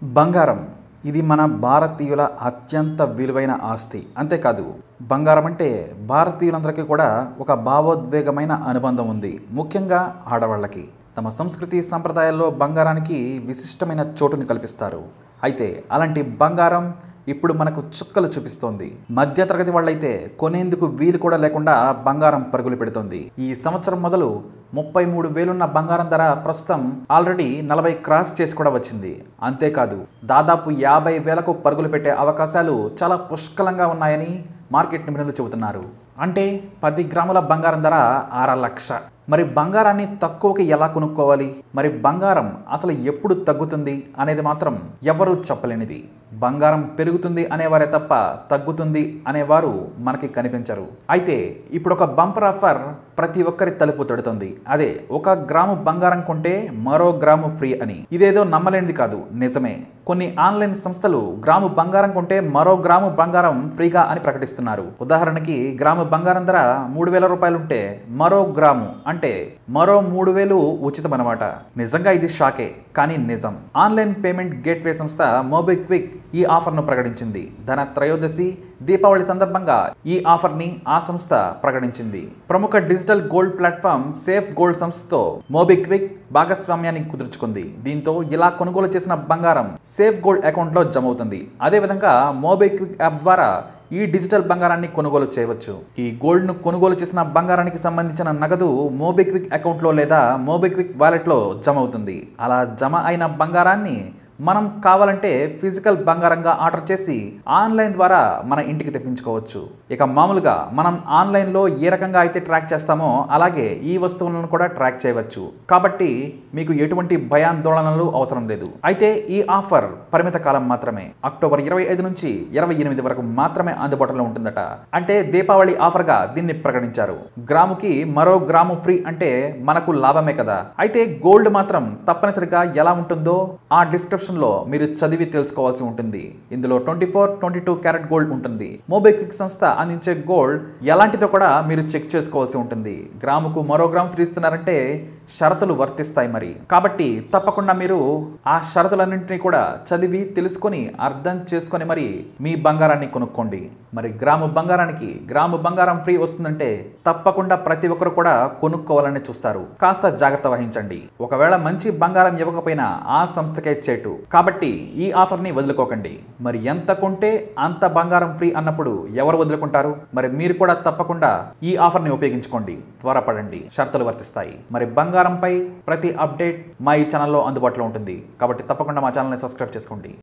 బంగారం ఇది మన భారతీయుల అత్యంత విలువైన ఆస్తి అంతేకాదు బంగారం అంటే భారతీయులందరికీ కూడా ఒక భావోద్వేగమైన అనుబంధం ఉంది ముఖ్యంగా ఆడవాళ్ళకి తమ సంస్కృతి సంప్రదాయాల్లో బంగారానికి విశిష్టమైన చోటుని కల్పిస్తారు అయితే అలాంటి బంగారం ఇప్పుడు మనకు చుక్కలు చూపిస్తోంది మధ్యతరగతి వాళ్ళైతే కొనేందుకు వీలు కూడా లేకుండా బంగారం పరుగులు పెడుతోంది ఈ సంవత్సరం మొదలు ముప్పై మూడు వేలున్న బంగారం ధర ప్రస్తుతం ఆల్రెడీ నలభై క్రాస్ చేసి కూడా వచ్చింది అంతేకాదు దాదాపు యాభై వేలకు పరుగులు పెట్టే అవకాశాలు చాలా పుష్కలంగా ఉన్నాయని మార్కెట్ నిపుణులు చెబుతున్నారు అంటే పది గ్రాముల బంగారం ధర ఆర లక్ష మరి బంగారాన్ని తక్కువకి ఎలా కొనుక్కోవాలి మరి బంగారం అసలు ఎప్పుడు తగ్గుతుంది అనేది మాత్రం ఎవరూ చెప్పలేనిది బంగారం పెరుగుతుంది అనేవారే తప్ప తగ్గుతుంది అనేవారు మనకి కనిపించరు అయితే ఇప్పుడు ఒక బంపర్ ఆఫర్ ప్రతి ఒక్కరి తలుపు తడుతుంది అదే ఒక గ్రాము బంగారం కొంటే మరో గ్రాము ఫ్రీ అని ఇదేదో నమ్మలేనిది కాదు నిజమే కొన్ని ఆన్లైన్ సంస్థలు గ్రాము బంగారం కొంటే మరో గ్రాము బంగారం ఫ్రీగా అని ప్రకటిస్తున్నారు ఉదాహరణకి గ్రాము బంగారం ధర మూడు వేల రూపాయలుంటే మరో గ్రాము అంటే మరో మూడు వేలు ఉచితం అనమాట నిజంగా ఇది షాకే కానీ నిజం ఆన్లైన్ పేమెంట్ గేట్వే సంస్థ మోబిక్విక్ ఈ ఆఫర్ను ప్రకటించింది ధన త్రయోదశి దీపావళి సందర్భంగా ఈ ఆఫర్ని ఆ సంస్థ ప్రకటించింది ప్రముఖ digital gold platform safe gold సంస్థతో మోబిక్విక్ భాగస్వామ్యాన్ని కుదుర్చుకుంది దీంతో ఇలా కొనుగోలు చేసిన బంగారం సేఫ్ గోల్డ్ అకౌంట్లో జమ అవుతుంది అదేవిధంగా మోబిక్విక్ యాప్ ద్వారా ఈ డిజిటల్ బంగారాన్ని కొనుగోలు చేయవచ్చు ఈ గోల్డ్ను కొనుగోలు చేసిన బంగారానికి సంబంధించిన నగదు మోబిక్విక్ అకౌంట్లో లేదా మోబిక్విక్ వాలెట్లో జమ అవుతుంది అలా జమ అయిన బంగారాన్ని మనం కావాలంటే ఫిజికల్ బంగారంగా ఆర్డర్ చేసి ఆన్లైన్ ద్వారా మన ఇంటికి తెప్పించుకోవచ్చు ఇక మామూలుగా మనం ఆన్లైన్లో ఏ రకంగా అయితే ట్రాక్ చేస్తామో అలాగే ఈ వస్తువులను కూడా ట్రాక్ చేయవచ్చు కాబట్టి మీకు ఎటువంటి భయాందోళనలు అవసరం లేదు అయితే ఈ ఆఫర్ పరిమిత కాలం మాత్రమే అక్టోబర్ ఇరవై ఐదు నుంచి ఇరవై ఎనిమిది వరకు మాత్రమే అందుబాటులో ఉంటుందట అంటే దీపావళి ఆఫర్గా దీన్ని ప్రకటించారు గ్రాముకి మరో గ్రాము ఫ్రీ అంటే మనకు లాభమే కదా అయితే గోల్డ్ మాత్రం తప్పనిసరిగా ఎలా ఉంటుందో ఆ డిస్క్రిప్షన్ లో మీరు చదివి తెలుసుకోవాల్సి ఉంటుంది ఇందులో twenty four twenty two carat gold ఉంటుంది మోబైక్విక్ సంస్థ అందించే గోల్డ్ ఎలాంటిదో కూడా మీరు చెక్ చేసుకోవాల్సి ఉంటుంది గ్రాముకు మరో గ్రామ్ ఫ్రీ ఇస్తున్నారంటే షరతులు వర్తిస్తాయి మరి కాబట్టి తప్పకుండా మీరు ఆ షరతులన్నింటినీ కూడా చదివి తెలుసుకొని అర్థం చేసుకొని మరి మీ బంగారాన్ని కొనుక్కోండి మరి గ్రాము బంగారానికి గ్రాము బంగారం ఫ్రీ వస్తుందంటే తప్పకుండా ప్రతి ఒక్కరు కూడా కొనుక్కోవాలని చూస్తారు కాస్త జాగ్రత్త వహించండి ఒకవేళ మంచి బంగారం ఇవ్వకపోయినా ఆ సంస్థకే చేటు కాబట్టి ఈ ఆఫర్ని వదులుకోకండి మరి ఎంత కొంటే అంత బంగారం ఫ్రీ అన్నప్పుడు ఎవరు వదులుకుంటారు మరి మీరు కూడా తప్పకుండా ఈ ఆఫర్ని ఉపయోగించుకోండి త్వరపడండి షరతులు వర్తిస్తాయి మరి బంగారంపై ప్రతి అప్డేట్ మా ఈ ఛానల్లో అందుబాటులో ఉంటుంది కాబట్టి తప్పకుండా మా ఛానల్ని సబ్స్క్రైబ్ చేసుకోండి